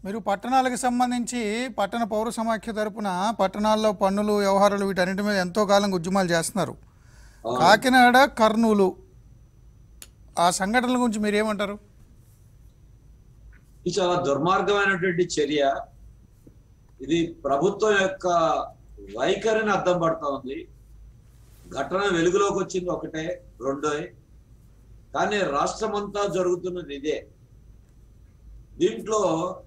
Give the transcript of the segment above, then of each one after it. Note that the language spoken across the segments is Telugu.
మీరు పట్టణాలకు సంబంధించి పట్టణ పౌర సమాఖ్య తరపున పట్టణాల్లో పన్నులు వ్యవహారాలు వీటన్నిటి మీద ఎంతో కాలం ఉద్యమాలు చేస్తున్నారు కాకినాడ కర్నూలు ఆ సంఘటనల గురించి మీరు ఏమంటారు ఇది చాలా దుర్మార్గమైనటువంటి చర్య ఇది ప్రభుత్వం యొక్క వైఖరిని అర్థం పడతా ఉంది ఘటన వెలుగులోకి వచ్చింది ఒకటే రెండో కానీ రాష్ట్రమంతా జరుగుతున్నది ఇదే దీంట్లో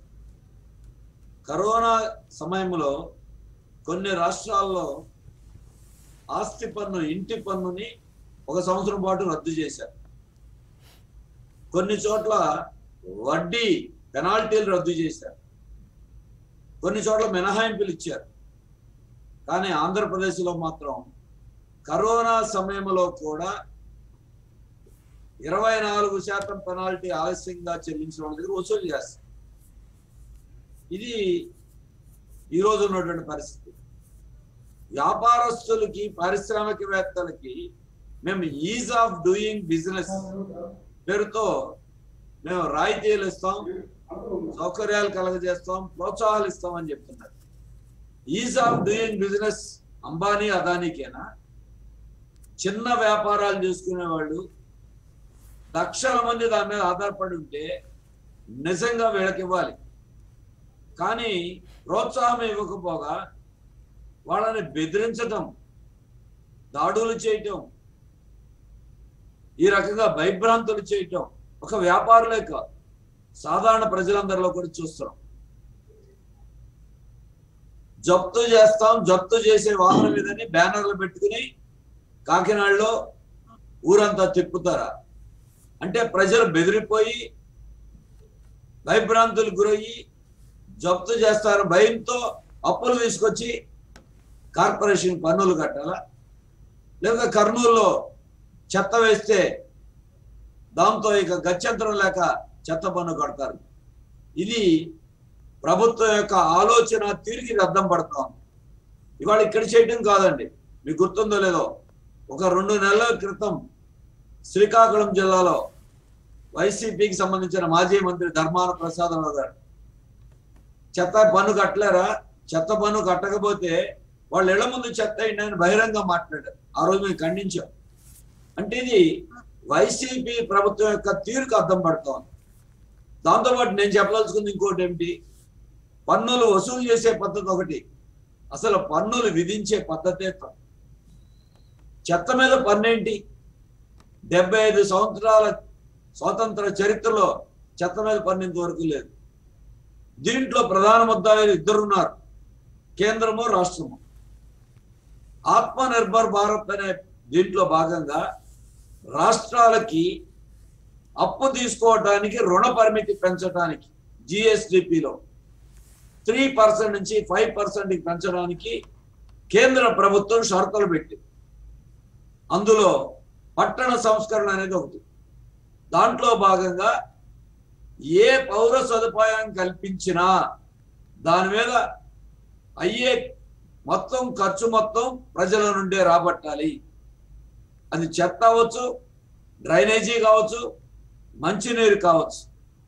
కరోనా సమయంలో కొన్ని రాష్ట్రాల్లో ఆస్తి పన్ను ఇంటి పన్నుని ఒక సంవత్సరం పాటు రద్దు చేశారు కొన్ని చోట్ల వడ్డీ పెనాల్టీలు రద్దు చేశారు కొన్ని చోట్ల మినహాయింపులు ఇచ్చారు కానీ ఆంధ్రప్రదేశ్లో మాత్రం కరోనా సమయంలో కూడా ఇరవై నాలుగు శాతం పెనాల్టీ ఆలస్యంగా చెల్లించిన వాళ్ళ దగ్గర వసూలు చేస్తారు ఇది ఈరోజు ఉన్నటువంటి పరిస్థితి వ్యాపారస్తులకి పారిశ్రామికవేత్తలకి మేము ఈజ్ ఆఫ్ డూయింగ్ బిజినెస్ పేరుతో మేము రాయితీలు ఇస్తాం సౌకర్యాలు కలగజేస్తాం ప్రోత్సాహాలు ఇస్తాం అని చెప్తున్నారు ease of doing business Ambani అదానికేనా చిన్న వ్యాపారాలు చేసుకునే వాళ్ళు లక్షల మంది దాని మీద ఆధారపడి ఉంటే నిజంగా వీళ్ళకి ఇవ్వాలి కానీ ప్రోత్సాహం ఇవ్వకపోగా వాళ్ళని బెదిరించటం దాడులు చేయటం ఈ రకంగా భయభ్రాంతులు చేయటం ఒక వ్యాపారులే కాదు సాధారణ ప్రజలందరిలో కూడా చూస్తున్నాం జప్తు చేస్తాం జప్తు చేసే వాహనం మీదని బ్యానర్లు పెట్టుకుని కాకినాడలో ఊరంతా తిప్పుతారా అంటే ప్రజలు బెదిరిపోయి భయభ్రాంతులు గురయ్యి జప్తు చేస్తారు భయంతో అప్పులు తీసుకొచ్చి కార్పొరేషన్ పన్నులు కట్టాలా లేదా కర్నూలులో చెత్త వేస్తే దాంతో ఇక గత్యంతరం లేక చెత్త పన్ను కడతారు ఇది ప్రభుత్వం యొక్క ఆలోచన తిరిగి అర్థం పడతాం ఇవాళ ఇక్కడ చేయడం కాదండి మీకు గుర్తుందో లేదో ఒక రెండు నెలల క్రితం శ్రీకాకుళం జిల్లాలో వైసీపీకి సంబంధించిన మాజీ మంత్రి ధర్మాన ప్రసాదరావు గారు చెత్త పన్ను కట్టలేరా చెత్త పన్ను కట్టకపోతే వాళ్ళ ఇళ్ల ముందు చెత్త అయింది అని బహిరంగ మాట్లాడారు ఆ రోజు మేము ఖండించాం అంటే ఇది వైసీపీ ప్రభుత్వం యొక్క తీరుకు అర్థం పడుతోంది దాంతోపాటు నేను చెప్పదలుచుకుంది ఇంకోటి ఏమిటి పన్నులు వసూలు చేసే పద్ధతి ఒకటి అసలు పన్నులు విధించే పద్ధతే తప్పు. చెత్త మీద పన్ను ఏంటి డెబ్బై ఐదు సంవత్సరాల స్వాతంత్ర చరిత్రలో చెత్త మీద పన్ను ఇంతవరకు లేదు దీంట్లో ప్రధాన ముద్దాయిలు ఇద్దరున్నారు కేంద్రము రాష్ట్రము ఆత్మ నిర్భర్ భారత్ అనే దీంట్లో భాగంగా రాష్ట్రాలకి అప్పు తీసుకోవడానికి రుణ పరిమితి పెంచడానికి జిఎస్డిపిలో త్రీ పర్సెంట్ నుంచి ఫైవ్ పర్సెంట్ పెంచడానికి కేంద్ర ప్రభుత్వం షరతులు పెట్టింది అందులో పట్టణ సంస్కరణ అనేది ఒకటి దాంట్లో భాగంగా ఏ పౌర సదుపాయం కల్పించినా దాని మీద అయ్యే మొత్తం ఖర్చు మొత్తం ప్రజల నుండే రాబట్టాలి అది చెత్త అవ్వచ్చు డ్రైనేజీ కావచ్చు మంచినీరు కావచ్చు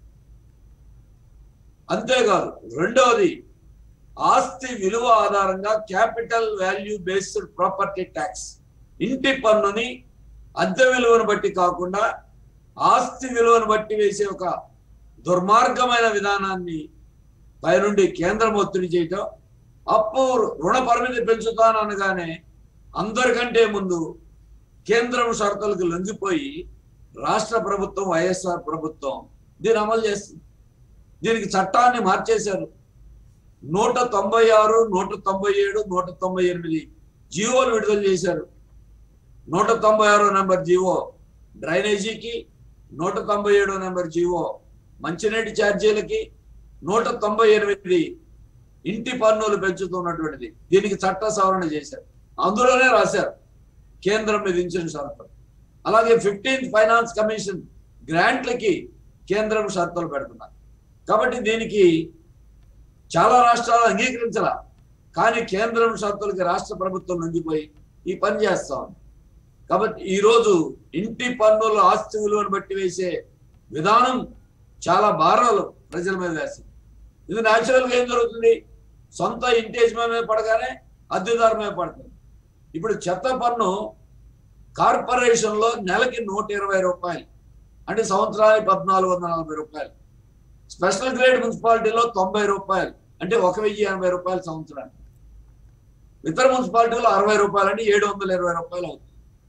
అంతేకాదు రెండవది ఆస్తి విలువ ఆధారంగా capital value based property tax ఇంటి పన్నుని అద్దె విలువను బట్టి కాకుండా ఆస్తి విలువను బట్టి వేసే ఒక దుర్మార్గమైన విధానాన్ని పైనుండి కేంద్రం ఒత్తిడి చేయటం అప్పు రుణ పరిమితి పెంచుతాననగానే అందరికంటే ముందు కేంద్రం షరతులకు లొంగిపోయి రాష్ట్ర ప్రభుత్వం వైఎస్ఆర్ ప్రభుత్వం దీన్ని అమలు చేస్తుంది దీనికి చట్టాన్ని మార్చేశారు నూట తొంభై ఆరు నూట తొంభై ఏడు నూట తొంభై ఎనిమిది జీవోలు విడుదల చేశారు నూట తొంభై ఆరో నెంబర్ జీవో డ్రైనేజీకి నూట తొంభై ఏడో నెంబర్ జీవో మంచినీటి ఛార్జీలకి నూట తొంభై ఎనిమిది ఇంటి పన్నులు పెంచుతున్నటువంటిది దీనికి చట్ట సవరణ చేశారు అందులోనే రాశారు కేంద్రం విధించిన షరతులు అలాగే ఫిఫ్టీన్త్ ఫైనాన్స్ కమిషన్ గ్రాంట్లకి కేంద్రం షరతులు పెడుతున్నారు కాబట్టి దీనికి చాలా రాష్ట్రాలు అంగీకరించాల కానీ కేంద్రం షరతులకి రాష్ట్ర ప్రభుత్వం లొంగిపోయి ఈ పని చేస్తా ఉంది కాబట్టి ఈ రోజు ఇంటి పన్నులు ఆస్తి విలువను బట్టి వేసే విధానం చాలా భారాలు ప్రజల మీద వేసింది ఇది న్యాచురల్ గా ఏం జరుగుతుంది సొంత ఇంటి యజమాని మీద పడగానే అద్దెదారు మీద పడుతుంది ఇప్పుడు చెత్త పన్ను కార్పొరేషన్ లో నెలకి నూట ఇరవై రూపాయలు అంటే సంవత్సరానికి పద్నాలుగు వందల నలభై రూపాయలు స్పెషల్ గ్రేడ్ మున్సిపాలిటీలో తొంభై రూపాయలు అంటే ఒక వెయ్యి ఎనభై రూపాయలు సంవత్సరానికి ఇతర మున్సిపాలిటీలో అరవై రూపాయలు అంటే ఏడు వందల ఇరవై రూపాయలు అవుతుంది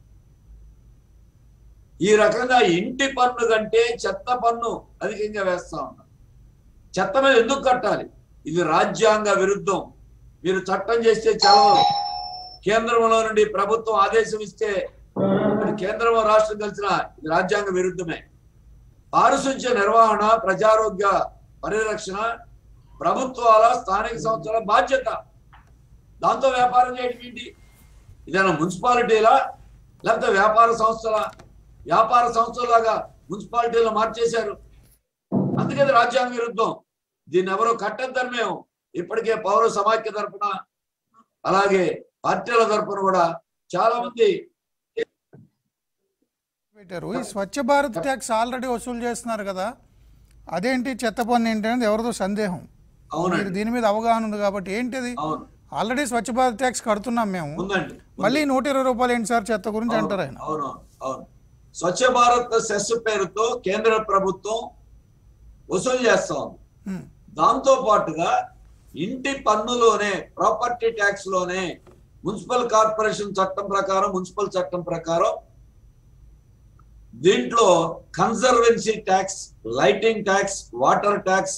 ఈ రకంగా ఇంటి పన్ను కంటే చెత్త పన్ను అధికంగా వేస్తా ఉన్నారు చెత్త మీద ఎందుకు కట్టాలి ఇది రాజ్యాంగ విరుద్ధం మీరు చట్టం చేస్తే చలవదు కేంద్రంలో నుండి ప్రభుత్వం ఆదేశం ఇస్తే మరి కేంద్రం రాష్ట్రం కలిసిన ఇది రాజ్యాంగ విరుద్ధమే పారిశుధ్య నిర్వహణ ప్రజారోగ్య పరిరక్షణ ప్రభుత్వాల స్థానిక సంస్థల బాధ్యత దాంతో వ్యాపారం చేయడం ఏంటి ఇదేనా మున్సిపాలిటీలా లేకపోతే వ్యాపార సంస్థల వ్యాపార సంస్థలాగా మున్సిపాలిటీలో మార్చేశారు అందుకని రాజ్యాంగ విరుద్ధం దీన్ని ఎవరో కట్టద్దని మేము ఇప్పటికే పౌర సమాఖ్య తరపున అలాగే పార్టీల తరపున కూడా చాలా మంది పెట్టారు ఈ స్వచ్ఛ భారత్ ట్యాక్స్ ఆల్రెడీ వసూలు చేస్తున్నారు కదా అదేంటి చెత్త పన్ను ఏంటి అనేది ఎవరిదో సందేహం మీరు అవునండి దీని మీద అవగాహన ఉంది కాబట్టి ఏంటిది అవును ఆల్రెడీ స్వచ్ఛ భారత్ ట్యాక్స్ కడుతున్నాం మేము ఉందండి మళ్ళీ నూట ఇరవై రూపాయలు ఏంటి సార్ చెత్త గురించి అంటారు ఆయన అవును అవును స్వచ్ఛ భారత్ సెస్ పేరుతో కేంద్ర ప్రభుత్వం వసూలు చేస్తా ఉంది ఉమ్, దాంతో పాటుగా ఇంటి పన్నులోనే ప్రాపర్టీ ట్యాక్స్ లోనే మున్సిపల్ కార్పొరేషన్ చట్టం ప్రకారం మున్సిపల్ చట్టం ప్రకారం దీంట్లో conservancy tax lighting tax water tax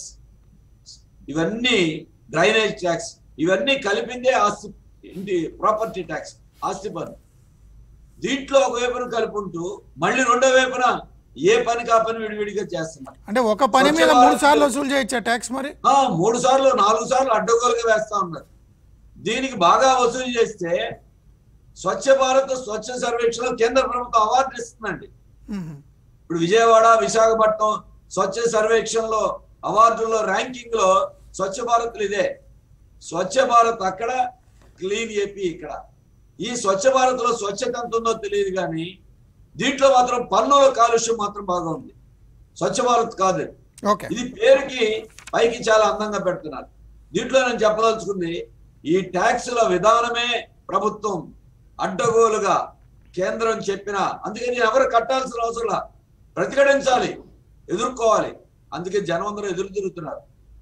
ఇవన్నీ డ్రైనేజ్ ట్యాక్స్ ఇవన్నీ కలిపిందే ఆస్తి ఇంటి ప్రాపర్టీ ట్యాక్స్ ఆస్తి పన్ను దీంట్లో ఒక వైపున కలుపుకుంటూ మళ్ళీ రెండో వైపున ఏ పని కా పని విడివిడిగా చేస్తున్నారు అంటే ఒక పని మీద స్వచ్ఛ మూడు భారత్ సార్లు వసూలు చేయొచ్చా ట్యాక్స్ మరి ఆ మూడు సార్లు నాలుగు సార్లు అడ్డగోలుగా వేస్తా ఉన్నారు దీనికి బాగా వసూలు చేస్తే స్వచ్ఛ భారత్ స్వచ్ఛ సర్వేక్షణ కేంద్ర ప్రభుత్వం అవార్డు ఇస్తుందండి ఉమ్, ఇప్పుడు విజయవాడ విశాఖపట్నం స్వచ్ఛ సర్వేక్షణలో అవార్డుల్లో ర్యాంకింగ్ లో స్వచ్ఛ భారత్ ఇదే స్వచ్ఛ భారత్ అక్కడ క్లీన్ ఏపీ ఇక్కడ ఈ స్వచ్ఛ భారత్ లో స్వచ్ఛత ఎంత ఉందో తెలియదు కానీ దీంట్లో మాత్రం పన్నుల కాలుష్యం మాత్రం బాగా ఉంది స్వచ్ఛ భారత్ కాదు ఓకే ఇది పేరుకి పైకి చాలా అందంగా పెడుతున్నారు దీంట్లో నేను చెప్పదలుచుకుంది ఈ ట్యాక్సుల విధానమే ప్రభుత్వం అడ్డగోలుగా కేంద్రం చెప్పిన అందుకని ఎవరు కట్టాల్సిన అవసరం లా. ప్రతిఘటించాలి ఎదుర్కోవాలి అందుకే జనం అందరూ ఎదురు తిరుగుతున్నారు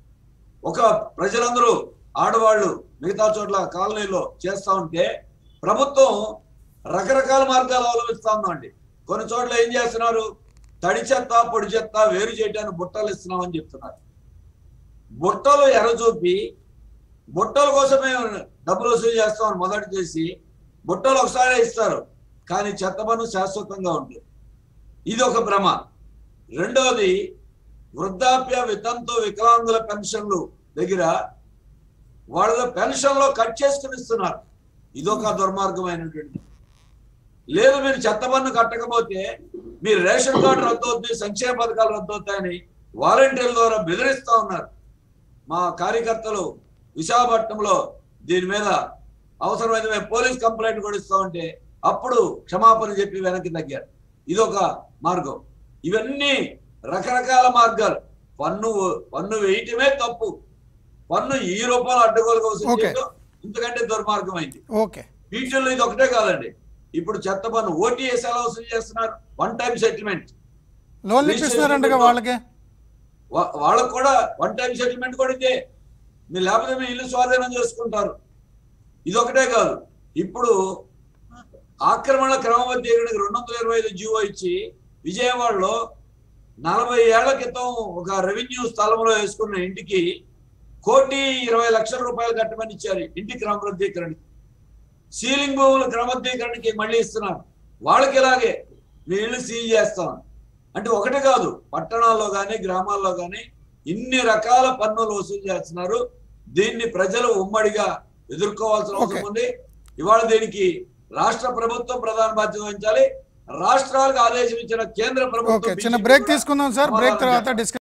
ఒక ప్రజలందరూ ఆడవాళ్ళు మిగతా చోట్ల కాలనీలో చేస్తా ఉంటే ప్రభుత్వం రకరకాల మార్గాలు అవలంబిస్తా ఉందండి కొన్ని చోట్ల ఏం చేస్తున్నారు తడి చెత్త పొడి చెత్త వేరు చేయడానికి బుట్టలు ఇస్తున్నామని చెప్తున్నారు బుట్టలు ఎర్రచూపి బుట్టల కోసమే డబ్బులు వసూలు చేస్తామని మొదటి చేసి బుట్టలు ఒకసారి ఇస్తారు కానీ చెత్త పన్ను శాశ్వతంగా ఉంటుంది ఇది ఒక భ్రమ రెండవది వృద్ధాప్య వితంతు వికలాంగుల పెన్షన్లు దగ్గర వాళ్ళ పెన్షన్లో కట్ చేసుకుని ఇస్తున్నారు ఇదొక దుర్మార్గమైనటువంటి లేదు మీరు చెత్త పన్ను కట్టకపోతే మీ రేషన్ కార్డు రద్దు అవుతుంది సంక్షేమ పథకాలు రద్దు అవుతాయని వాలంటీర్ల ద్వారా బెదిరిస్తా ఉన్నారు మా కార్యకర్తలు విశాఖపట్నంలో దీని మీద అవసరమైతే మేము పోలీస్ కంప్లైంట్ కూడా ఇస్తామంటే అప్పుడు క్షమాపణ చెప్పి వెనక్కి తగ్గారు ఇదొక మార్గం ఇవన్నీ రకరకాల మార్గాలు పన్ను పన్ను వేయటమే తప్పు పన్ను ఈ రూపాయలు అడ్డగోలుగా వసూలు Okay. చేయడం ఇంతకంటే దుర్మార్గం అయింది ఓకే వీటిల్లో ఇది ఒకటే కాదండి ఇప్పుడు చెత్త పన్ను ఓటీఎస్ ఎలా వసూలు చేస్తున్నారు వన్ టైం సెటిల్మెంట్ లోన్లు ఇప్పిస్తున్నారంటగా వాళ్ళకి వాళ్ళకు కూడా వన్ టైం సెటిల్మెంట్ కూడా ఇదే మీరు లేకపోతే మీ ఇల్లు స్వాధీనం చేసుకుంటారు ఇది ఒకటే కాదు ఇప్పుడు ఆక్రమణ క్రమబద్ధీకరణకి రెండు వందల ఇరవై ఐదు జీవో ఇచ్చి విజయవాడలో నలభై ఏళ్ల క్రితం ఒక రెవెన్యూ స్థలంలో వేసుకున్న ఇంటికి కోటి ఇరవై లక్షల రూపాయలు కట్టమని ఇచ్చారు ఇంటి క్రమబద్ధీకరణ సీలింగ్ భూముల క్రమబద్ధీకరణకి మళ్ళీ ఇస్తున్నారు వాళ్ళకి ఇలాగే మీ ఇల్లు సీల్ చేస్తాం అంటే ఒకటి కాదు పట్టణాల్లో కానీ గ్రామాల్లో కానీ ఇన్ని రకాల పన్నులు వసూలు చేస్తున్నారు దీన్ని ప్రజలు ఉమ్మడిగా ఎదుర్కోవాల్సిన అవసరం Okay. ఉంది ఇవాళ దీనికి రాష్ట్ర ప్రభుత్వం ప్రధాన బాధ్యత వహించాలి రాష్ట్రాలకు ఆదేశం ఇచ్చిన కేంద్ర ప్రభుత్వం ఓకే చిన్న BJP బ్రేక్ కూడా తీసుకుందాం సార్ బ్రేక్ సమాధానం తర్వాత చెప్పాలి. డిస్కస్